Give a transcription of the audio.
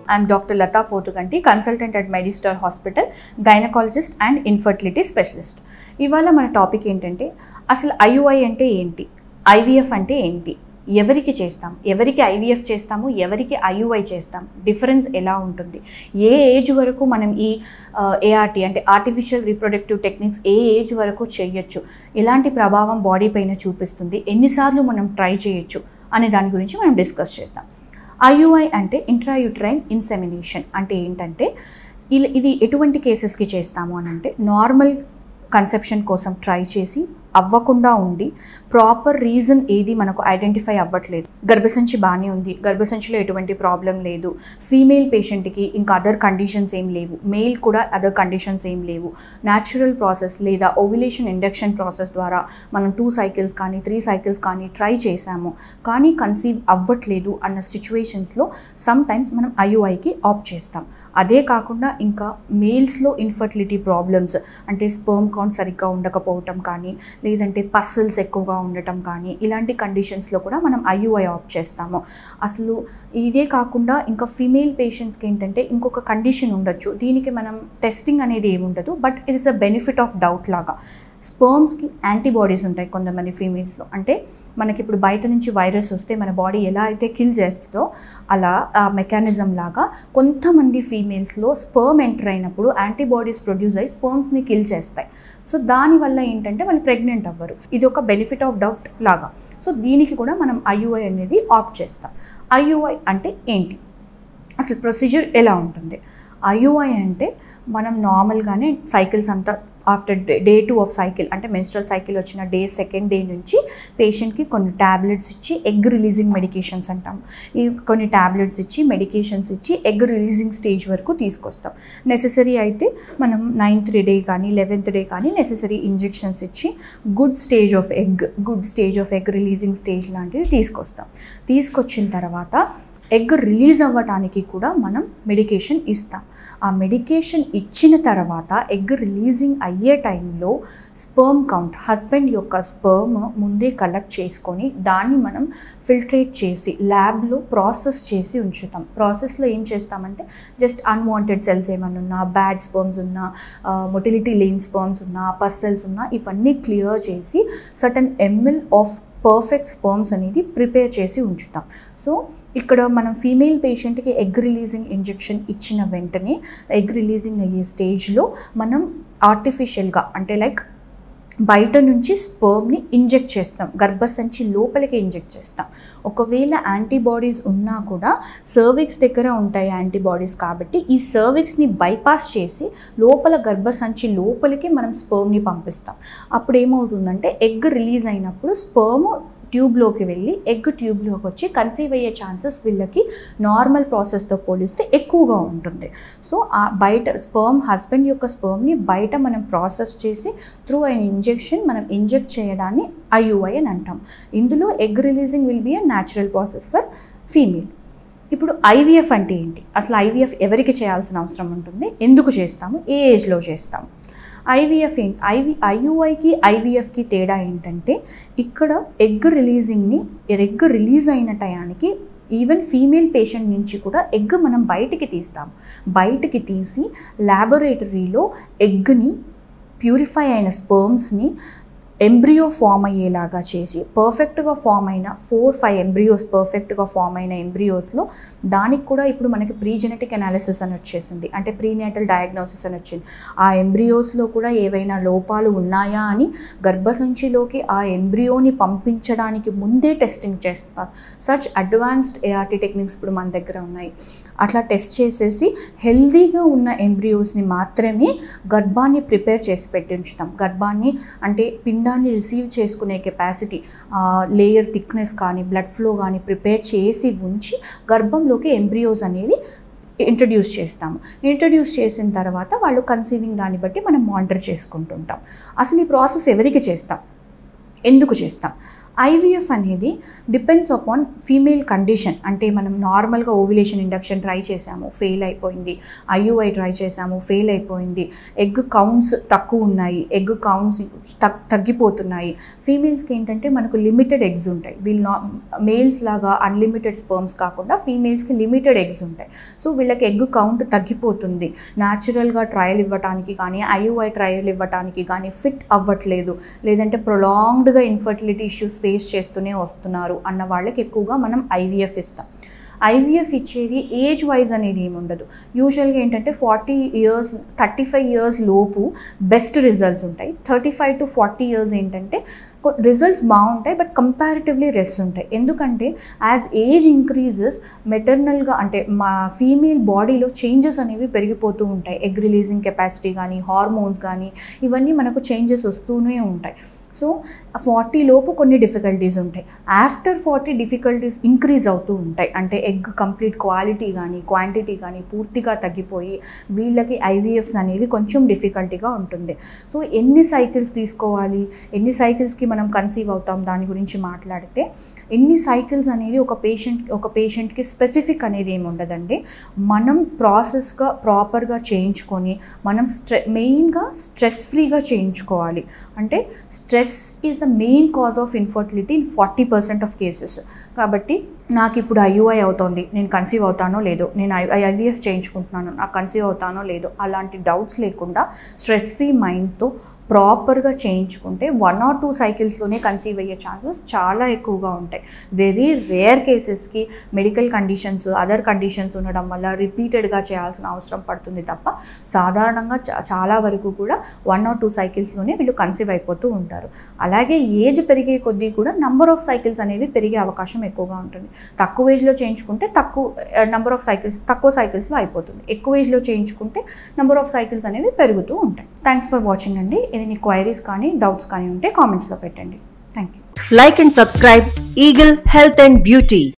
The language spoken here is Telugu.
I'm doctor Latha Pothuganti consultant at Medistar hospital gynaecologist and infertility specialist ఇవాళ మన టాపిక్ ఏంటంటే అసలు ఐయుఐ అంటే ఏంటి ఐవీఎఫ్ అంటే ఏంటి ఎవరికి చేస్తాం ఎవరికి ఐవీఎఫ్ చేస్తాము ఎవరికి ఐయుఐ చేస్తాం డిఫరెన్స్ ఎలా ఉంటుంది ఏ ఏజ్ వరకు మనం ఈ ఏఆర్టీ అంటే ఆర్టిఫిషియల్ రీప్రొడక్టివ్ టెక్నిక్స్ ఏ ఏజ్ వరకు చేయొచ్చు ఎలాంటి ప్రభావం బాడీ పైన చూపిస్తుంది ఎన్నిసార్లు మనం ట్రై చేయొచ్చు అనే దాని గురించి మనం డిస్కస్ చేద్దాం ఐయుఐ అంటే ఇంట్రాయూట్రైన్ ఇన్సెమినేషన్ అంటే ఏంటంటే ఇల్- ఇది ఎటువంటి కేసెస్కి చేస్తాము అని అంటే నార్మల్ కన్సెప్షన్ కోసం ట్రై చేసి అవ్వకుండా ఉండి ప్రాపర్ రీజన్ ఏది మనకు ఐడెంటిఫై అవ్వట్లేదు గర్భసంచి బాగానే ఉంది గర్భసంచిలో ఎటువంటి ప్రాబ్లం లేదు ఫీమేల్ పేషెంట్కి ఇంకా అదర్ కండిషన్స్ ఏం లేవు మేల్ కూడా అదర్ కండిషన్స్ ఏం లేవు న్యాచురల్ ప్రాసెస్ లేదా ఓవ్యులేషన్ ఇండక్షన్ ప్రాసెస్ ద్వారా మనం టూ సైకిల్స్ కానీ త్రీ సైకిల్స్ కానీ ట్రై చేశాము కానీ కన్సీవ్ అవ్వట్లేదు అన్న సిచ్యువేషన్స్లో సమ్ టైమ్స్ మనం ఐయుఐకి ఆప్ట్ చేస్తాం అదే కాకుండా ఇంకా మేల్స్లో ఇన్ఫర్టిలిటీ ప్రాబ్లమ్స్ అంటే స్పర్మ్ కౌంట్ సరిగ్గా ఉండకపోవటం కానీ లేదంటే పస్సల్స్ ఎక్కువగా ఉండటం కానీ ఇలాంటి కండిషన్స్లో కూడా మనం ఐయుఐ ఆప్ట్ చేస్తాము అసలు ఇదే కాకుండా ఇంకా ఫీమేల్ పేషెంట్స్కి ఏంటంటే ఇంకొక కండిషన్ ఉండొచ్చు దీనికి మనం టెస్టింగ్ అనేది ఏముండదు but it is a benefit of doubt లాగా స్పర్మ్స్కి యాంటీబాడీస్ ఉంటాయి కొంతమంది ఫీమేల్స్లో అంటే మనకి ఇప్పుడు బయట నుంచి వైరస్ వస్తే మన బాడీ ఎలా అయితే కిల్ చేస్తుందో అలా ఆ మెకానిజం లాగా కొంతమంది ఫీమేల్స్లో స్పర్మ్ ఎంటర్ అయినప్పుడు యాంటీబాడీస్ ప్రొడ్యూస్ అయ్యి స్పర్మ్స్ని కిల్ చేస్తాయి సో దానివల్ల ఏంటంటే వాళ్ళు ప్రెగ్నెంట్ అవ్వరు ఇది ఒక బెనిఫిట్ ఆఫ్ డౌట్ లాగా సో దీనికి కూడా మనం ఐయుఐ అనేది ఆప్ట్ చేస్తాం ఐయుఐ అంటే ఏంటి అసలు ప్రొసీజర్ ఎలా ఉంటుంది ఐయుఐ అంటే మనం నార్మల్గానే సైకిల్స్ అంతా after day two of cycle అంటే మెన్స్ట్రల్ సైకిల్ వచ్చిన డే సెకండ్ డే నుంచి పేషెంట్కి కొన్ని ట్యాబ్లెట్స్ ఇచ్చి ఎగ్ రిలీజింగ్ మెడికేషన్స్ అంటాం ఈ కొన్ని ట్యాబ్లెట్స్ ఇచ్చి మెడికేషన్స్ ఇచ్చి ఎగ్ రిలీజింగ్ స్టేజ్ వరకు తీసుకొస్తాం నెససరీ అయితే మనం నైన్త్ డే కానీ లెవెన్త్ డే కానీ నెససరీ ఇంజెక్షన్స్ ఇచ్చి good stage of egg good stage of egg releasing stage లాంటివి తీసుకొస్తాం తీసుకొచ్చిన తర్వాత ఎగ్ రిలీజ్ అవ్వటానికి కూడా మనం మెడికేషన్ ఇస్తాం ఆ మెడికేషన్ ఇచ్చిన తర్వాత ఎగ్ రిలీజింగ్ అయ్యే టైంలో స్పర్మ్ కౌంట్ హస్బెండ్ యొక్క స్పర్మ్ ముందే కలెక్ట్ చేసుకొని దాన్ని మనం ఫిల్ట్రేట్ చేసి ల్యాబ్లో ప్రాసెస్ చేసి ఉంచుతాం ప్రాసెస్లో ఏం చేస్తామంటే జస్ట్ అన్వాంటెడ్ సెల్స్ ఏమైనా ఉన్నా బ్యాడ్ స్పర్మ్స్ ఉన్నా మొటిలిటీ లేన్ స్పర్మ్స్ ఉన్నా పస్సెల్స్ ఉన్నా ఇవన్నీ క్లియర్ చేసి సటన్ ఎంఎల్ ఆఫ్ పర్ఫెక్ట్ స్పర్మ్స్ అనేది ప్రిపేర్ చేసి ఉంచుతాం సో ఇక్కడ మనం ఫీమేల్ పేషెంట్కి ఎగ్ రిలీజింగ్ ఇంజెక్షన్ ఇచ్చిన వెంటనే ఎగ్ రిలీజింగ్ అయ్యే స్టేజ్లో మనం ఆర్టిఫిషియల్గా అంటే లైక్ బయట నుంచి స్పర్మ్ని ఇంజెక్ట్ చేస్తాం గర్భసంచి లోపలికి ఇంజెక్ట్ చేస్తాం ఒకవేళ యాంటీబాడీస్ ఉన్నా కూడా సర్విక్స్ దగ్గర ఉంటాయి యాంటీబాడీస్ కాబట్టి ఈ సర్విక్స్ని బైపాస్ చేసి లోపల గర్భసంచి లోపలికి మనం స్పర్మ్ని పంపిస్తాం అప్పుడు ఏమవుతుందంటే ఎగ్ రిలీజ్ అయినప్పుడు స్పర్మ్ ట్యూబ్లోకి వెళ్ళి ఎగ్ ట్యూబ్లోకి వచ్చి కన్సీవ్ అయ్యే ఛాన్సెస్ వీళ్ళకి నార్మల్ ప్రాసెస్తో పోలిస్తే ఎక్కువగా ఉంటుంది సో ఆ బయట స్పర్మ్ హస్బెండ్ యొక్క స్పర్మ్ని బయట మనం ప్రాసెస్ చేసి త్రూ అయిన ఇంజెక్షన్ మనం ఇంజెక్ట్ చేయడాన్ని ఐయుఐ అని అంటాం ఇందులో egg releasing will be a natural process for female ఇప్పుడు ఐవీఎఫ్ అంటే ఏంటి అసలు ఐవీఎఫ్ ఎవరికి చేయాల్సిన అవసరం ఉంటుంది ఎందుకు చేస్తాము ఏ ఏజ్లో చేస్తాము ఐవీఎఫ్ ఏంటి ఐవి ఐయుఐకి ఐవీఎఫ్కి తేడా ఏంటంటే ఇక్కడ ఎగ్ రిలీజింగ్ని ఎగ్ రిలీజ్ అయిన టయానికి ఈవెన్ ఫీమేల్ పేషెంట్ నుంచి కూడా ఎగ్ మనం బయటికి తీస్తాం బయటికి తీసి ల్యాబొరేటరీలో ఎగ్ని ప్యూరిఫై అయిన స్పర్మ్స్ని ఎంబ్రియో ఫామ్ అయ్యేలాగా చేసి పర్ఫెక్ట్గా ఫామ్ అయిన ఫోర్ ఫైవ్ ఎంబ్రియోస్ పర్ఫెక్ట్గా ఫామ్ అయిన ఎంబ్రియోస్లో దానికి కూడా ఇప్పుడు మనకి ప్రీ జెనెటిక్ అనాలిసిస్ అని వచ్చేసింది అంటే ప్రీనేటల్ డయాగ్నోసిస్ అని వచ్చింది ఆ ఎంబ్రియోస్లో కూడా ఏవైనా లోపాలు ఉన్నాయా అని గర్భసంచిలోకి ఆ ఎంబ్రియోని పంపించడానికి ముందే టెస్టింగ్ చేస్తారు సచ్ అడ్వాన్స్డ్ ఏఆర్టీ టెక్నిక్స్ ఇప్పుడు మన దగ్గర ఉన్నాయి అట్లా టెస్ట్ చేసేసి హెల్దీగా ఉన్న ఎంబ్రియోస్ని మాత్రమే గర్భాన్ని ప్రిపేర్ చేసి పెట్టి ఉంచుతాం గర్భాన్ని అంటే పిండాన్ని రిసీవ్ చేసుకునే కెపాసిటీ లేయర్ థిక్నెస్ కానీ బ్లడ్ ఫ్లో కానీ ప్రిపేర్ చేసి ఉంచి గర్భంలోకి ఎంబ్రియోస్ అనేవి ఇంట్రడ్యూస్ చేస్తాము ఇంట్రడ్యూస్ చేసిన తర్వాత వాళ్ళు కన్సీవింగ్ దాన్ని బట్టి మనం మానిటర్ చేసుకుంటుంటాం అసలు ఈ ప్రాసెస్ ఎవరికి చేస్తాం ఎందుకు చేస్తాం ఐవీఎఫ్ అనేది డిపెండ్స్ అపాన్ ఫీమేల్ కండిషన్ అంటే మనం నార్మల్గా ఓవిలేషన్ ఇండక్షన్ ట్రై చేసాము ఫెయిల్ అయిపోయింది ఐయుఐ ట్రై చేసాము ఫెయిల్ అయిపోయింది ఎగ్ కౌంట్స్ తక్కువ ఉన్నాయి ఎగ్ కౌంట్స్ తగ్గిపోతున్నాయి ఫీమేల్స్కి ఏంటంటే మనకు లిమిటెడ్ ఎగ్స్ ఉంటాయి వీళ్ళు నా మేల్స్ లాగా అన్లిమిటెడ్ స్పర్మ్స్ కాకుండా ఫీమేల్స్కి లిమిటెడ్ ఎగ్స్ ఉంటాయి సో వీళ్ళకి ఎగ్ కౌంట్ తగ్గిపోతుంది న్యాచురల్గా ట్రయల్ ఇవ్వడానికి కానీ ఐయుఐ ట్రయల్ ఇవ్వడానికి కానీ ఫిట్ అవ్వట్లేదు లేదంటే ప్రొలాంగ్డ్గా ఇన్ఫర్టిలిటీ ఇష్యూస్ ఫేస్ చేస్తూనే వస్తున్నారు అన్న వాళ్ళకి ఎక్కువగా మనం ఐవీఎఫ్ ఇస్తాం ఐవీఎఫ్ ఇచ్చేది ఏజ్ వైజ్ అనేది ఏమి ఉండదు యూజువల్గా ఏంటంటే forty years thirty five years లోపు బెస్ట్ రిజల్ట్స్ ఉంటాయి thirty five to forty years ఏంటంటే రిజల్ట్స్ బాగుంటాయి బట్ కంపారిటివ్లీ రెస్ ఉంటాయి ఎందుకంటే యాజ్ ఏజ్ ఇంక్రీజెస్ మెటర్నల్గా అంటే మా ఫీమేల్ బాడీలో చేంజెస్ అనేవి పెరిగిపోతూ ఉంటాయి ఎగ్ రిలీజింగ్ కెపాసిటీ కానీ హార్మోన్స్ కానీ ఇవన్నీ మనకు చేంజెస్ వస్తూనే ఉంటాయి సో ఫార్టీ లోపు కొన్ని డిఫికల్టీస్ ఉంటాయి ఆఫ్టర్ ఫార్టీ డిఫికల్టీస్ ఇంక్రీజ్ అవుతూ ఉంటాయి అంటే ఎగ్ కంప్లీట్ క్వాలిటీ కానీ క్వాంటిటీ కానీ పూర్తిగా తగ్గిపోయి వీళ్ళకి ఐవీఎఫ్స్ అనేవి కొంచెం డిఫికల్టీగా ఉంటుంది సో ఎన్ని సైకిల్స్ తీసుకోవాలి ఎన్ని సైకిల్స్కి మనం కన్సీవ్ అవుతాం దాని గురించి మాట్లాడితే ఎన్ని సైకిల్స్ అనేవి ఒక పేషెంట్ ఒక పేషెంట్కి స్పెసిఫిక్ అనేది ఏమి ఉండదండి మనం ప్రాసెస్గా ప్రాపర్గా చేయించుకొని మనం స్ట్రె మెయిన్గా స్ట్రెస్ ఫ్రీగా చేయించుకోవాలి అంటే stress is the main cause of infertility in forty percent of cases కాబట్టి నాకు ఇప్పుడు ఐయుఐ అవుతోంది నేను కన్సీవ్ అవుతానో లేదో నేను ఐ ఐవీఎఫ్ చేయించుకుంటున్నాను నాకు కన్సీవ్ అవుతానో లేదో అలాంటి డౌట్స్ లేకుండా స్ట్రెస్ ఫ్రీ మైండ్తో ప్రాపర్గా చేయించుకుంటే వన్ ఆర్ టూ సైకిల్స్లోనే కన్సీవ్ అయ్యే ఛాన్సెస్ చాలా ఎక్కువగా ఉంటాయి వెరీ రేర్ కేసెస్కి మెడికల్ కండిషన్స్ అదర్ కండిషన్స్ ఉండడం వల్ల రిపీటెడ్గా చేయాల్సిన అవసరం పడుతుంది తప్ప సాధారణంగా చా- చాలా వరకు కూడా వన్ ఆర్ టూ సైకిల్స్లోనే వీళ్ళు కన్సీవ్ అయిపోతూ ఉంటారు అలాగే ఏజ్ పెరిగే కొద్దీ కూడా నంబర్ ఆఫ్ సైకిల్స్ అనేవి పెరిగే అవకాశం ఎక్కువగా ఉంటుంది తక్కువ ఏజ్లో చేయించుకుంటే తక్కువ నెంబర్ ఆఫ్ సైకిల్స్ తక్కువ సైకిల్స్లో అయిపోతుంది ఎక్కువ ఏజ్లో చేయించుకుంటే నెంబర్ ఆఫ్ సైకిల్స్ అనేవి పెరుగుతూ ఉంటాయి థ్యాంక్స్ ఫర్ వాచింగ్ అండి ఏదైనా క్వైరీస్ కానీ డౌట్స్ కానీ ఉంటే కామెంట్స్లో పెట్టండి thank you Like and subscribe Eagle Health and Beauty.